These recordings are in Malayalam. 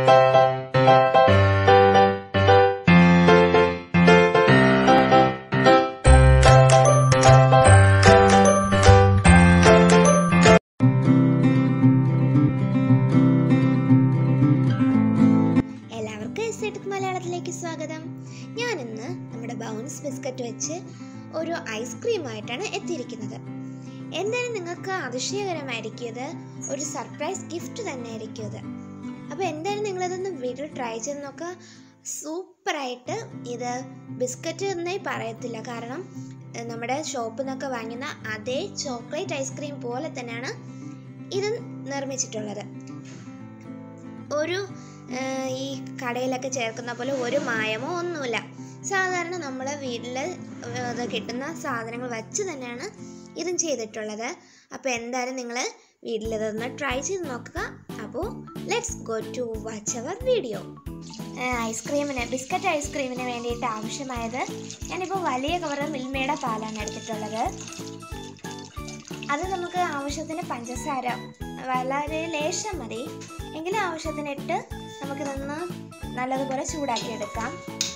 എല്ലാവർക്കും എസ് എടുക്ക് മലയാളത്തിലേക്ക് സ്വാഗതം ഞാൻ ഇന്ന് നമ്മുടെ ബൗൺസ് ബിസ്ക്കറ്റ് വെച്ച് ഒരു ഐസ്ക്രീമായിട്ടാണ് എത്തിയിരിക്കുന്നത് എന്തായാലും നിങ്ങൾക്ക് അതിശയകരമായിരിക്കും ഇത് ഒരു സർപ്രൈസ് ഗിഫ്റ്റ് തന്നെ ആയിരിക്കും ഇത് അപ്പോൾ എന്തായാലും നിങ്ങളിതൊന്ന് വീട്ടിൽ ട്രൈ ചെയ്ത് നോക്കുക സൂപ്പറായിട്ട് ഇത് ബിസ്ക്കറ്റ് എന്നേ പറയത്തില്ല കാരണം ഏഹ്, നമ്മുടെ ഷോപ്പിൽ നിന്നൊക്കെ വാങ്ങുന്ന അതേ ചോക്ലേറ്റ് ഐസ്ക്രീം പോലെ തന്നെയാണ് ഇത് നിർമ്മിച്ചിട്ടുള്ളത് ഒരു ഏഹ്, ഈ കടയിലൊക്കെ ചേർക്കുന്ന പോലെ ഒരു മായമോ ഒന്നുമില്ല സാധാരണ നമ്മൾ വീട്ടിൽ ഇത് കിട്ടുന്ന സാധനങ്ങൾ വച്ച് തന്നെയാണ് ഇതും ചെയ്തിട്ടുള്ളത് അപ്പോൾ എന്തായാലും നിങ്ങൾ വീട്ടിലിതൊന്ന് ട്രൈ ചെയ്ത് നോക്കുക അപ്പോൾ let's go to watch our video ഐസ്ക്രീമിന് ബിസ്ക്കറ്റ് ഐസ്ക്രീമിന് വേണ്ടിയിട്ട് ആവശ്യമായത് ഞാനിപ്പോൾ വലിയ കവറ് മിൽമയുടെ പാലാണ് എടുത്തിട്ടുള്ളത് അത് നമുക്ക് ആവശ്യത്തിന് പഞ്ചസാര വളരെ ലേശം മതി എങ്കിലും ആവശ്യത്തിന് ഇട്ട് നമുക്കിതൊന്ന് നല്ലതുപോലെ ചൂടാക്കി എടുക്കാം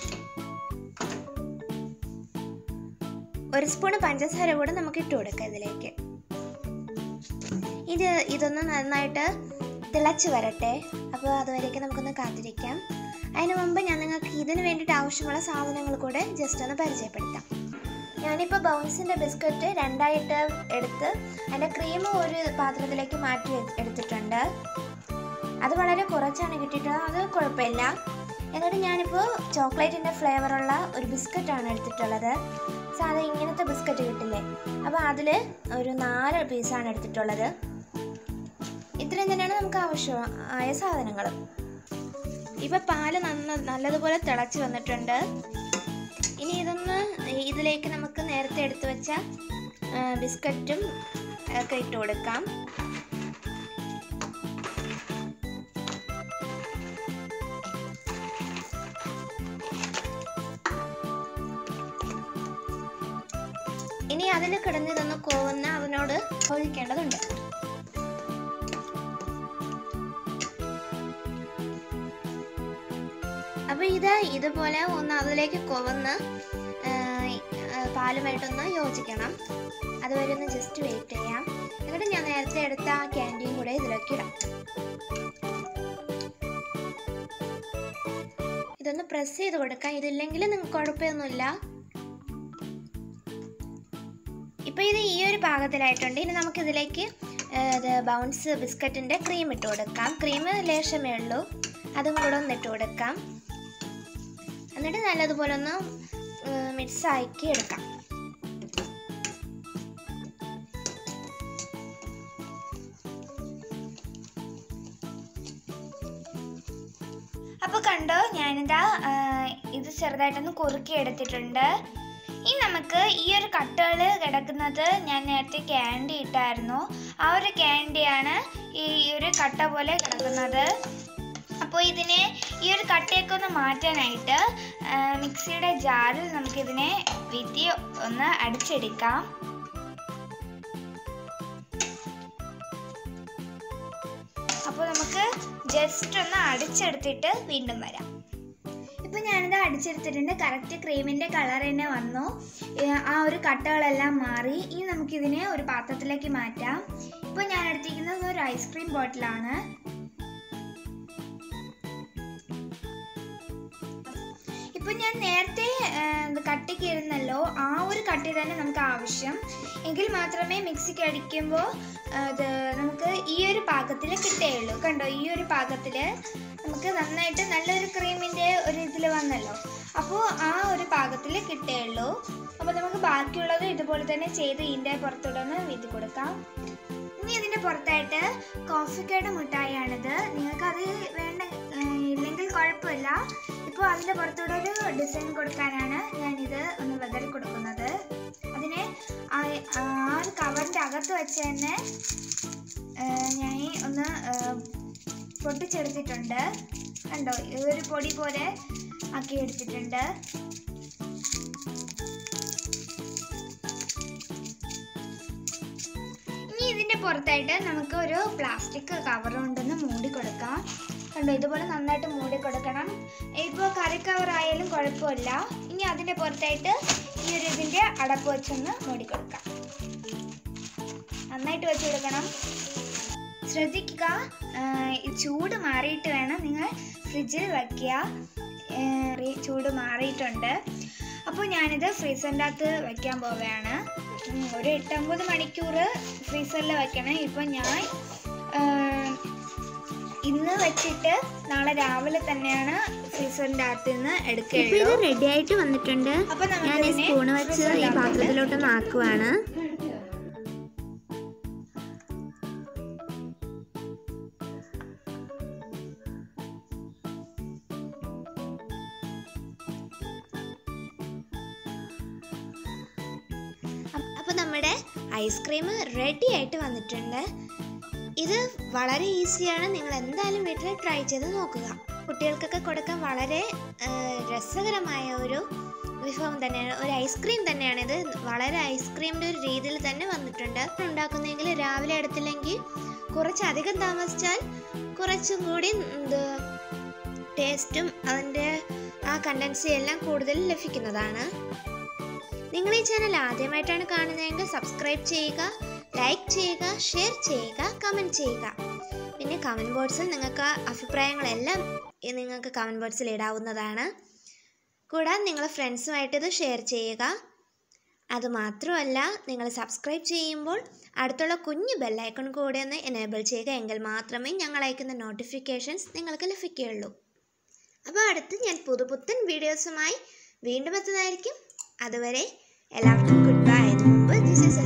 ഒരു സ്പൂൺ പഞ്ചസാര കൂടെ നമുക്ക് ഇട്ട് കൊടുക്കാം ഇതിലേക്ക് ഇത് ഇതൊന്ന് നന്നായിട്ട് തിളച്ച് വരട്ടെ അപ്പോൾ അതുവരേക്ക് നമുക്കൊന്ന് കാത്തിരിക്കാം അതിന് മുമ്പ് ഞാൻ നിങ്ങൾക്ക് ഇതിന് വേണ്ടിയിട്ട് ആവശ്യമുള്ള സാധനങ്ങൾ കൂടെ ജസ്റ്റ് ഒന്ന് പരിചയപ്പെടുത്താം ഞാനിപ്പോൾ ബൗൺസിൻ്റെ ബിസ്ക്കറ്റ് രണ്ടായിട്ട് എടുത്ത് അതിൻ്റെ ക്രീം ഒരു പാത്രത്തിലേക്ക് മാറ്റി എ- എടുത്തിട്ടുണ്ട് അത് വളരെ കുറച്ചാണ് കിട്ടിയിട്ടുള്ളത് അത് കുഴപ്പമില്ല എന്നിട്ട് ഞാനിപ്പോൾ ചോക്ലേറ്റിൻ്റെ ഫ്ലേവറുള്ള ഒരു ബിസ്ക്കറ്റാണ് എടുത്തിട്ടുള്ളത് സാധാ ഇങ്ങനത്തെ ബിസ്ക്കറ്റ് കിട്ടില്ലേ അപ്പോൾ അതിൽ ഒരു നാല് പീസാണ് എടുത്തിട്ടുള്ളത് ഇത്രയും തന്നെയാണ് നമുക്ക് ആവശ്യമായ സാധനങ്ങൾ ഇപ്പം പാല് നന്ന നല്ലതുപോലെ തിളച്ച് വന്നിട്ടുണ്ട് ഇനി ഇതൊന്ന് ഇതിലേക്ക് നമുക്ക് നേരത്തെ എടുത്തു വെച്ച ആ, ബിസ്ക്കറ്റും ഒക്കെ ഇട്ട് കൊടുക്കാം ഇനി അതിൽ കിടന്ന് ഇതൊന്ന് കോവുന്ന അതിനോട് ഒഴിക്കേണ്ടതുണ്ട് അപ്പോൾ ഇത് ഇതുപോലെ ഒന്ന് അതിലേക്ക് കൊവന്ന് പാലുമായിട്ടൊന്ന് യോജിക്കണം അതുവരെ ഒന്ന് ജസ്റ്റ് വെയിറ്റ് ചെയ്യാം എന്നിട്ട് ഞാൻ നേരത്തെ എടുത്ത ആ ക്യാൻഡിയും കൂടെ ഇതിലേക്ക് ഇടാം ഇതൊന്ന് പ്രസ് ചെയ്ത് കൊടുക്കാം ഇതില്ലെങ്കിൽ നിങ്ങൾക്ക് കുഴപ്പമൊന്നുമില്ല ഇപ്പോൾ ഇത് ഈ ഒരു പാകത്തിലായിട്ടുണ്ട് ഇനി നമുക്കിതിലേക്ക് ഏഹ്, ഇത് ബൗൺസ് ബിസ്ക്കറ്റിൻ്റെ ക്രീം ഇട്ട് കൊടുക്കാം ക്രീം ലേശമേ ഉള്ളൂ അതും കൂടെ ഒന്ന് ഇട്ട് കൊടുക്കാം എന്നിട്ട് നല്ലതുപോലെ ഒന്ന് മിക്സ് ആക്കി എടുക്കാം അപ്പോൾ കണ്ടോ ഞാനിതാ ആ, ഇത് ചെറുതായിട്ടൊന്ന് കുറുക്കി എടുത്തിട്ടുണ്ട് ഇനി നമുക്ക് ഈ ഒരു കട്ടുകൾ കിടക്കുന്നത് ഞാൻ നേരത്തെ ക്യാൻഡി ഇട്ടായിരുന്നു ആ ഒരു ക്യാൻഡിയാണ് ഈ ഒരു കട്ട പോലെ കിടക്കുന്നത് അപ്പോൾ ഇതിനെ ഈ ഒരു കട്ടയൊക്കെ ഒന്ന് മാറ്റാനായിട്ട് ആ, മിക്സിയുടെ ജാറിൽ നമുക്കിതിനെ വിധി ഒന്ന് അടിച്ചെടുക്കാം അപ്പോൾ നമുക്ക് ജസ്റ്റ് ഒന്ന് അടിച്ചെടുത്തിട്ട് വീണ്ടും വരാം ഇപ്പം ഞാനിത് അടിച്ചെടുത്തിട്ടുണ്ട് കറക്റ്റ് ക്രീമിൻ്റെ കളർ തന്നെ വന്നു ഏ, ആ ഒരു കട്ടകളെല്ലാം മാറി ഇനി നമുക്കിതിനെ ഒരു പാത്രത്തിലേക്ക് മാറ്റാം ഇപ്പോൾ ഞാൻ എടുത്തിരിക്കുന്നത് ഒരു ഐസ്ക്രീം ബോട്ടിലാണ് ഇപ്പം ഞാൻ നേരത്തെ ആ, ഇത് കട്ടിക്കിരുന്നല്ലോ ആ ഒരു കട്ടി തന്നെ നമുക്ക് ആവശ്യം എങ്കിൽ മാത്രമേ മിക്സിക്ക് അടിക്കുമ്പോൾ അത് നമുക്ക് ഈ ഒരു പാകത്തിൽ കിട്ടുകയുള്ളൂ കണ്ടോ ഈ ഒരു പാകത്തിൽ നമുക്ക് നന്നായിട്ട് നല്ലൊരു ക്രീമിൻ്റെ ഒരു ഇതിൽ വന്നല്ലോ അപ്പോൾ ആ ഒരു പാകത്തിൽ കിട്ടുകയുള്ളൂ അപ്പോൾ നമുക്ക് ബാക്കിയുള്ളത് ഇതുപോലെ തന്നെ ചെയ്ത് ഇതിൻ്റെ പുറത്തൂടെ ഒന്ന് വീതി കൊടുക്കാം ഇനി ഇതിൻ്റെ പുറത്തായിട്ട് കോഫിക്കയുടെ മിഠായിയാണിത് നിങ്ങൾക്കത് വേണ്ട ഏഹ് ഇല്ലെങ്കിൽ കുഴപ്പമില്ല ഇപ്പോൾ അതിൻ്റെ പുറത്തൂടെ ഒരു ഡിസൈൻ കൊടുക്കാനാണ് ഞാനിത് ഒന്ന് വെതറി കൊടുക്കുന്നത് അതിനെ ആ ആ ഒരു കവറിൻ്റെ അകത്ത് വെച്ച് തന്നെ ഏഹ് ഞാൻ ഈ ഒന്ന് ഏഹ് പൊട്ടിച്ചെടുത്തിട്ടുണ്ട് കണ്ടോ ഈ ഒരു പൊടി പോലെ ആക്കി എടുത്തിട്ടുണ്ട് ഇനി ഇതിൻ്റെ പുറത്തായിട്ട് നമുക്ക് ഒരു പ്ലാസ്റ്റിക് കവർ കൊണ്ടൊന്ന് മൂടി കൊടുക്കാം കണ്ടോ ഇതുപോലെ നന്നായിട്ട് മൂടി കൊടുക്കണം ഇപ്പോൾ കറി കവറായാലും കുഴപ്പമില്ല ഇനി അതിൻ്റെ പുറത്തായിട്ട് ഈ ഒരു ഇതിൻ്റെ അടപ്പ് വെച്ചൊന്ന് മൂടി കൊടുക്കാം നന്നായിട്ട് വെച്ച് കൊടുക്കണം ശ്രദ്ധിക്കുക ആ, ഈ ചൂട് മാറിയിട്ട് വേണം നിങ്ങൾ ഫ്രിഡ്ജിൽ വയ്ക്കുക ഏ, ഈ ചൂട് മാറിയിട്ടുണ്ട് അപ്പോൾ ഞാനിത് ഫ്രീസറിൻ്റെ അകത്ത് വയ്ക്കാൻ പോവുകയാണ് ഉം, ഒരു എട്ടൊമ്പത് മണിക്കൂർ ഫ്രീസറിൽ വെക്കണം ഇപ്പം ഞാൻ ആ, ഇന്ന് വെച്ചിട്ട് നാളെ രാവിലെ തന്നെയാണ് ഫ്രീസറിൻ്റെ അകത്ത് നിന്ന് ഇപ്പൊ ഇത് എടുക്കുകയുള്ളൂ റെഡി ആയിട്ട് വന്നിട്ടുണ്ട് അപ്പോൾ ഞാൻ ഈ നമുക്കിതിനെ സ്പൂണ് വെച്ച് ഈ ഫ്രീസറിൻ്റെ അകത്തോട്ട് പാത്രത്തിലോട്ടൊന്ന് ആക്കുവാണ് അപ്പോൾ നമ്മുടെ ഐസ്ക്രീം റെഡി ആയിട്ട് വന്നിട്ടുണ്ട് ഇത് വളരെ ഈസിയാണ് നിങ്ങൾ എന്തായാലും വീട്ടിൽ ട്രൈ ചെയ്ത് നോക്കുക കുട്ടികൾക്കൊക്കെ കൊടുക്കാൻ വളരെ ആ, രസകരമായ ഒരു വിഭവം തന്നെയാണ് ഒരു ഐസ്ക്രീം തന്നെയാണ് ഇത് വളരെ ഐസ്ക്രീമിൻ്റെ ഒരു രീതിയിൽ തന്നെ വന്നിട്ടുണ്ട് ഉണ്ടാക്കുന്നെങ്കിൽ രാവിലെ എടുത്തില്ലെങ്കിൽ കുറച്ചധികം താമസിച്ചാൽ കുറച്ചും കൂടി ഇത് ടേസ്റ്റും അതിൻ്റെ ആ കണ്ടൻസി എല്ലാം കൂടുതൽ ലഭിക്കുന്നതാണ് നിങ്ങൾ ഈ ചാനൽ ആദ്യമായിട്ടാണ് കാണുന്നതെങ്കിൽ സബ്സ്ക്രൈബ് ചെയ്യുക ലൈക്ക് ചെയ്യുക ഷെയർ ചെയ്യുക കമൻറ്റ് ചെയ്യുക പിന്നെ കമൻറ്റ് ബോക്സിൽ നിങ്ങൾക്ക് അഭിപ്രായങ്ങളെല്ലാം ഈ നിങ്ങൾക്ക് കമൻറ്റ് ബോക്സിൽ ഇടാവുന്നതാണ് കൂടാതെ നിങ്ങൾ ഫ്രണ്ട്സുമായിട്ട് ഇത് ഷെയർ ചെയ്യുക അതുമാത്രമല്ല നിങ്ങൾ സബ്സ്ക്രൈബ് ചെയ്യുമ്പോൾ അടുത്തുള്ള കുഞ്ഞു ബെല്ലൈക്കൺ കൂടെ ഒന്ന് എനേബിൾ ചെയ്യുക എങ്കിൽ മാത്രമേ ഞങ്ങൾ അയക്കുന്ന നോട്ടിഫിക്കേഷൻസ് നിങ്ങൾക്ക് ലഭിക്കുകയുള്ളൂ അപ്പോൾ അടുത്ത് ഞാൻ പുതുപുത്തൻ വീഡിയോസുമായി വീണ്ടും എത്തുന്നതായിരിക്കും അതുവരെ എല്ലാവർക്കും ഗുഡ് ബൈ മുമ്പ് ദിസ് ഇസ്